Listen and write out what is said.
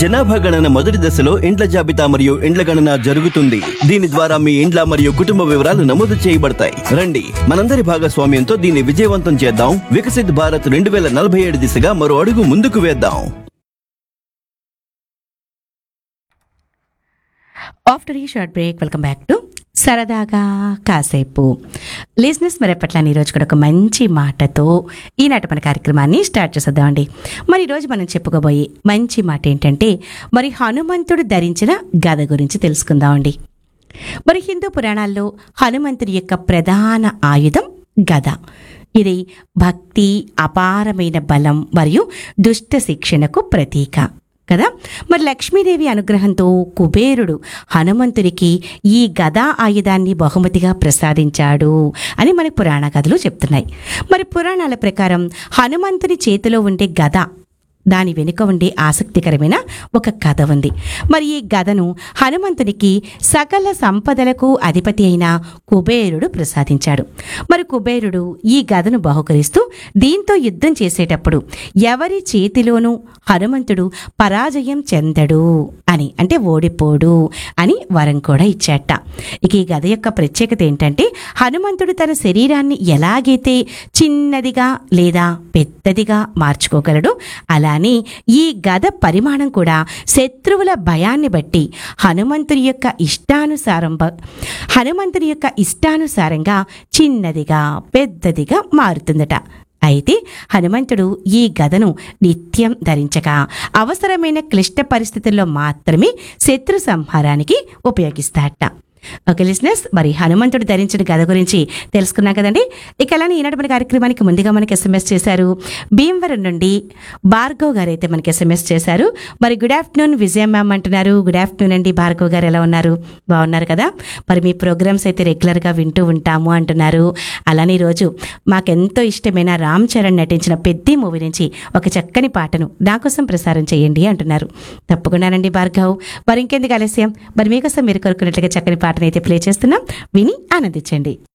జనాభా గణన మొదటి దశలో ఇండ్ల జాబితా మరియు ఇండ్ల గణన జరుగుతుంది దీని ద్వారా మీ ఇండ్ల మరియు కుటుంబ వివరాలు నమోదు చేయబడతాయి రండి మనందరి భాగస్వామ్యంతో దీన్ని విజయవంతం చేద్దాం వికసిత్ భారత్ రెండు వేల నలభై ఏడు దిశగా మరో అడుగు ముందుకు వేద్దాం ఆఫ్టర్ ఈ short break welcome back to సరదాగా కాసేపు లిజినెస్ మరి ఎప్పట్లానే ఈరోజు కూడా ఒక మంచి మాటతో ఈనాటి మన కార్యక్రమాన్ని స్టార్ట్ చేసేద్దామండి మరి ఈరోజు మనం చెప్పుకోబోయే మంచి మాట ఏంటంటే మరి హనుమంతుడు ధరించిన గద గురించి తెలుసుకుందామండి మరి హిందూ పురాణాల్లో హనుమంతుడి యొక్క ప్రధాన ఆయుధం గద ఇది భక్తి అపారమైన బలం మరియు దుష్ట శిక్షణకు ప్రతీక కదా మరి లక్ష్మీదేవి అనుగ్రహంతో కుబేరుడు హనుమంతుడికి ఈ గదా ఆయుధాన్ని బహుమతిగా ప్రసాదించాడు అని మనకి పురాణ కథలు చెప్తున్నాయి మరి పురాణాల ప్రకారం హనుమంతుని చేతిలో ఉండే గద దాని వెనుక ఉండే ఆసక్తికరమైన ఒక కథ ఉంది మరి ఈ గదను హనుమంతునికి సకల సంపదలకు అధిపతి అయిన కుబేరుడు ప్రసాదించాడు మరి కుబేరుడు ఈ గదను బహుకరిస్తూ దీంతో యుద్ధం చేసేటప్పుడు ఎవరి చేతిలోనూ హనుమంతుడు పరాజయం చెందడు అని అంటే ఓడిపోడు అని వరం కూడా ఇచ్చాట ఇక ఈ గద యొక్క ప్రత్యేకత ఏంటంటే హనుమంతుడు తన శరీరాన్ని ఎలాగైతే చిన్నదిగా లేదా పెద్దదిగా మార్చుకోగలడు అలానే ఈ గద పరిమాణం కూడా శత్రువుల భయాన్ని బట్టి హనుమంతుని యొక్క ఇష్టానుసారం బ- హనుమంతుని యొక్క ఇష్టానుసారంగా చిన్నదిగా పెద్దదిగా మారుతుందట అయితే హనుమంతుడు ఈ గదను నిత్యం ధరించగా అవసరమైన క్లిష్ట పరిస్థితుల్లో మాత్రమే శత్రు సంహారానికి ఉపయోగిస్తాడట ఓకే లిసినర్స్ మరి హనుమంతుడు ధరించిన గద గురించి తెలుసుకున్నాం కదండి ఇక అలానే ఈనాటి మన కార్యక్రమానికి ముందుగా మనకి ఎస్ఎంఎస్ చేశారు భీమవరం నుండి భార్గవ్ గారు అయితే మనకి ఎస్ఎంఎస్ చేశారు మరి గుడ్ ఆఫ్టర్నూన్ విజయ మ్యామ్ అంటున్నారు గుడ్ ఆఫ్టర్నూన్ అండి భార్గవ్ గారు ఎలా ఉన్నారు బాగున్నారు కదా మరి మీ ప్రోగ్రామ్స్ అయితే రెగ్యులర్గా వింటూ ఉంటాము అంటున్నారు అలానే ఈరోజు మాకెంతో ఇష్టమైన రామ్ చరణ్ నటించిన పెద్ద మూవీ నుంచి ఒక చక్కని పాటను నా కోసం ప్రసారం చేయండి అంటున్నారు తప్పకుండానండి భార్గవ్ మరి ఇంకెందుకు ఆలస్యం మరి మీకోసం మీరు కోరుకున్నట్లుగా చక్కని పాటను అయితే ప్లే చేస్తున్నాం విని ఆనందించండి